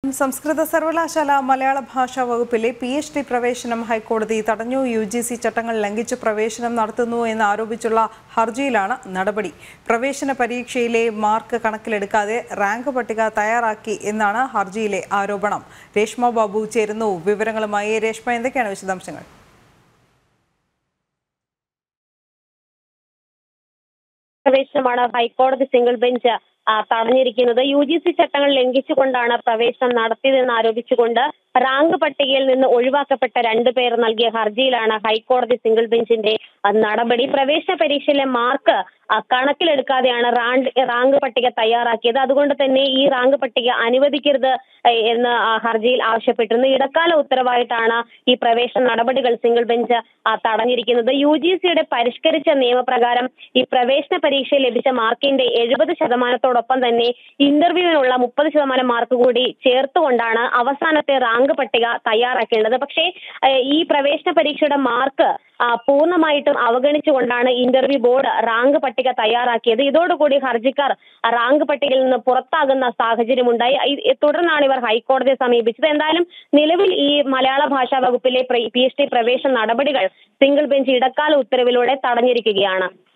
സംസ്കൃത സർവകലാശാല മലയാള ഭാഷാ വകുപ്പിലെ പി എച്ച് ഡി പ്രവേശനം ഹൈക്കോടതി തടഞ്ഞു യു ജി സി ചട്ടങ്ങൾ ലംഘിച്ച് പ്രവേശനം നടത്തുന്നു എന്ന് ആരോപിച്ചുള്ള ഹർജിയിലാണ് നടപടി പ്രവേശന പരീക്ഷയിലെ മാർക്ക് കണക്കിലെടുക്കാതെ റാങ്ക് പട്ടിക തയ്യാറാക്കി എന്നാണ് ഹർജിയിലെ ആരോപണം രേഷ്മ ബാബു ചേരുന്നു വിവരങ്ങളുമായി രേഷ്മ എന്തൊക്കെയാണ് വിശദാംശങ്ങൾ പ്രവേശനമാണ് ഹൈക്കോടതി സിംഗിൾ ബെഞ്ച് ആ, തടഞ്ഞിരിക്കുന്നത് യു ജി സി ചട്ടങ്ങൾ ലംഘിച്ചുകൊണ്ടാണ് പ്രവേശനം നടത്തിയതെന്ന് ആരോപിച്ചുകൊണ്ട് റാങ്ക് പട്ടികയിൽ നിന്ന് ഒഴിവാക്കപ്പെട്ട രണ്ടുപേർ നൽകിയ ഹർജിയിലാണ് ഹൈക്കോടതി സിംഗിൾ ബെഞ്ചിന്റെ ആ, നടപടി പ്രവേശന പരീക്ഷയിലെ മാർക്ക് ആ, കണക്കിലെടുക്കാതെയാണ് റാങ്ക് റാങ്ക് പട്ടിക തയ്യാറാക്കിയത് അതുകൊണ്ട് തന്നെ ഈ റാങ്ക് പട്ടിക അനുവദിക്കരുത് ഏ, എന്ന് ആ, ഹർജിയിൽ ആവശ്യപ്പെട്ടിരുന്നു ഇടക്കാല ഉത്തരവായിട്ടാണ് ഈ പ്രവേശന നടപടികൾ സിംഗിൾ ബെഞ്ച് ആ, തടഞ്ഞിരിക്കുന്നത് യു ജി സിയുടെ പരിഷ്കരിച്ച നിയമപ്രകാരം ഈ പ്രവേശന പരീക്ഷയിൽ ലഭിച്ച മാർക്കിന്റെ എഴുപത് ശതമാനത്തോടൊപ്പം തന്നെ ഇന്റർവ്യൂവിനുള്ള മുപ്പത് ശതമാനം മാർക്ക് കൂടി ചേർത്തുകൊണ്ടാണ് അവസാനത്തെ റാങ്ക് പട്ടിക തയ്യാറാക്കേണ്ടത് പക്ഷേ ഏഹ്, ഈ പ്രവേശന പരീക്ഷയുടെ മാർക്ക് ആ, പൂർണ്ണമായിട്ടും അവഗണിച്ചുകൊണ്ടാണ് ഇന്റർവ്യൂ ബോർഡ് റാങ്ക് പട്ടിക തയ്യാറാക്കിയത് ഇതോടുകൂടി ഹർജിക്കാർ റാങ്ക് പട്ടികയിൽ നിന്ന് പുറത്താകുന്ന സാഹചര്യമുണ്ടായി ഈ- തുടർന്നാണ് ഇവർ ഹൈക്കോടതിയെ സമീപിച്ചത് എന്തായാലും നിലവിൽ ഈ മലയാള ഭാഷാ വകുപ്പിലെ പി എച്ച് ഡി പ്രവേശന നടപടികൾ സിംഗിൾ ബെഞ്ച് ഇടക്കാല ഉത്തരവിലൂടെ തടഞ്ഞിരിക്കുകയാണ്